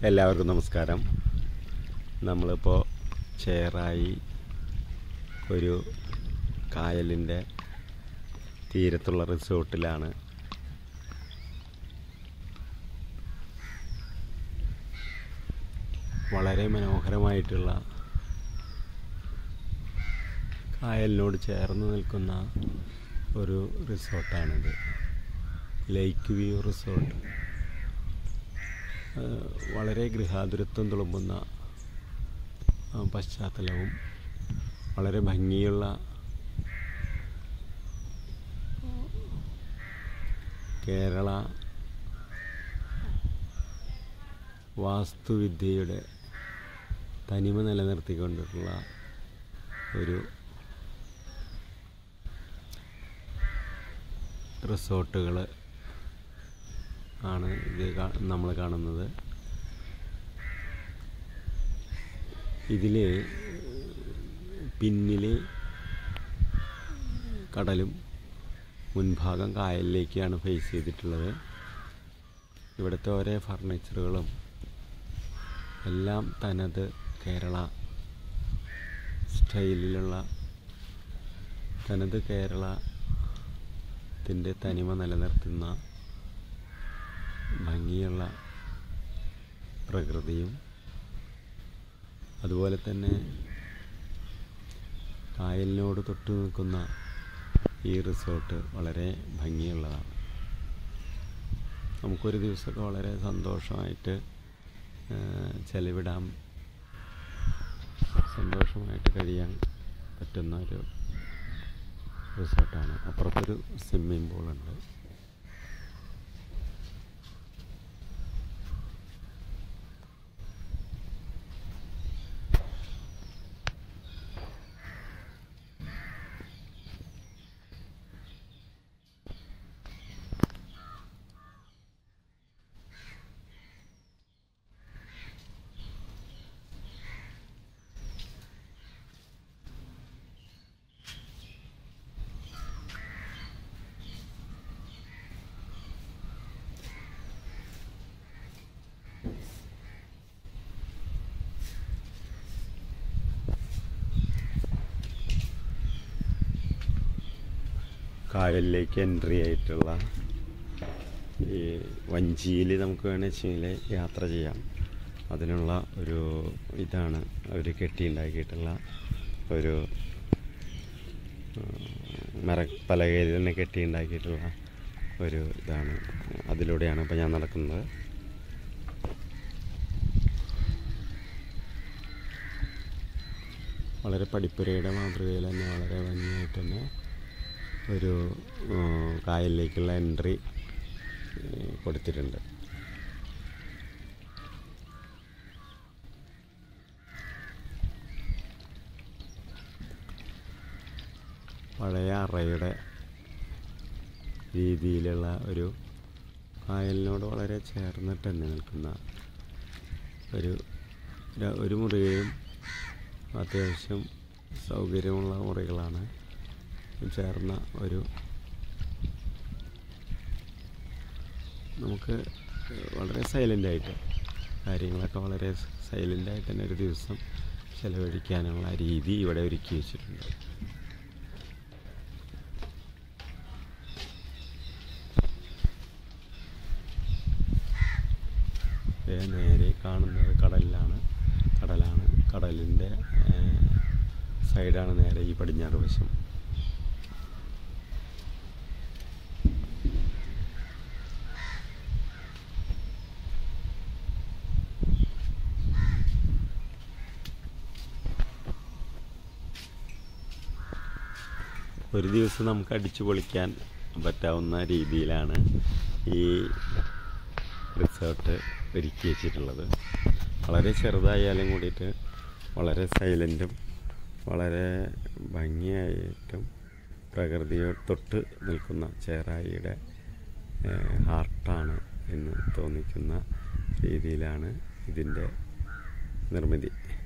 എല്ലാവർക്കും നമസ്കാരം നമ്മളിപ്പോൾ ചേറായി ഒരു കായലിൻ്റെ തീരത്തുള്ള റിസോർട്ടിലാണ് വളരെ മനോഹരമായിട്ടുള്ള കായലിനോട് ചേർന്ന് നിൽക്കുന്ന ഒരു റിസോർട്ടാണിത് ലേക്ക് വ്യൂ റിസോർട്ട് ഏഹ് വളരെ ഗൃഹാതുരത്വം തുളുമ്പുന്ന ആ, പശ്ചാത്തലവും വളരെ ഭംഗിയുള്ള കേരള വാസ്തുവിദ്യയുടെ തനിമ നിലനിർത്തിക്കൊണ്ടിട്ടുള്ള ഒരു റിസോർട്ടുകൾ ആണ് ഇത് നമ്മൾ കാണുന്നത് ഇതിൽ പിന്നിൽ കടലും മുൻഭാഗം കായലിലേക്കാണ് ഫേസ് ചെയ്തിട്ടുള്ളത് ഇവിടുത്തെ ഓരോ ഫർണിച്ചറുകളും എല്ലാം തനത് കേരള സ്റ്റൈലിലുള്ള തനത് കേരളത്തിൻ്റെ തനിമ നിലനിർത്തുന്ന ഭംഗിയുള്ള പ്രകൃതിയും അതുപോലെ തന്നെ കായലിനോട് തൊട്ട് നിൽക്കുന്ന ഈ റിസോർട്ട് വളരെ ഭംഗിയുള്ളതാണ് നമുക്കൊരു ദിവസമൊക്കെ വളരെ സന്തോഷമായിട്ട് ആ, ചെലവിടാൻ സന്തോഷമായിട്ട് കഴിയാൻ പറ്റുന്ന ഒരു റിസോർട്ടാണ് അപ്പുറത്തൊരു സ്വിമ്മിംഗ് പൂളുണ്ട് കായലിലേക്ക് എൻട്രി ആയിട്ടുള്ള ഈ വഞ്ചിയിൽ നമുക്ക് വേണമെങ്കിൽ യാത്ര ചെയ്യാം അതിനുള്ള ഒരു ഇതാണ് അവർ കെട്ടിയുണ്ടാക്കിയിട്ടുള്ള ഒരു ആ, മരപ്പലകയിൽ തന്നെ കെട്ടിയുണ്ടാക്കിയിട്ടുള്ള ഒരു ഇതാണ് അതിലൂടെയാണ് ഇപ്പോൾ ഞാൻ നടക്കുന്നത് വളരെ പഠിപ്പുരയുടെ മാതൃകയിൽ തന്നെ വളരെ ഭംഗിയായിട്ട് തന്നെ ഒരു ആ, കായലിലേക്കുള്ള എൻട്രി കൊടുത്തിട്ടുണ്ട് പഴയ അറയുടെ രീതിയിലുള്ള ഒരു കായലിനോട് വളരെ ചേർന്നിട്ട് തന്നെ നിൽക്കുന്ന ഒരു ര- ഒരു മുറിയും അത്യാവശ്യം സൗകര്യമുള്ള മുറികളാണ് ചേർന്ന ഒരു നമുക്ക് വളരെ സൈലൻ്റായിട്ട് കാര്യങ്ങളൊക്കെ വളരെ സൈലൻ്റായിട്ട് തന്നെ ഒരു ദിവസം ചിലവഴിക്കാനുള്ള രീതി ഇവിടെ ഒരുക്കി വെച്ചിട്ടുണ്ട് ദേ നേരെ കാണുന്നത് കടലിലാണ് കടലാണ് കടലിൻ്റെ സൈഡാണ് നേരെ ഈ പടിഞ്ഞാറ് വശം ഒരു ദിവസം നമുക്ക് അടിച്ചു പൊളിക്കാൻ പറ്റാവുന്ന രീതിയിലാണ് ഈ റിസോർട്ട് ഒരുക്കി വെച്ചിട്ടുള്ളത് വളരെ ചെറുതായാലും കൂടിയിട്ട് വളരെ സൈലൻറ്റും വളരെ ഭംഗിയായിട്ടും പ്രകൃതിയോട് തൊട്ട് നിൽക്കുന്ന ചേറായിയുടെ ഹാർട്ടാണ് എന്ന് തോന്നിക്കുന്ന രീതിയിലാണ് ഇതിൻ്റെ നിർമ്മിതി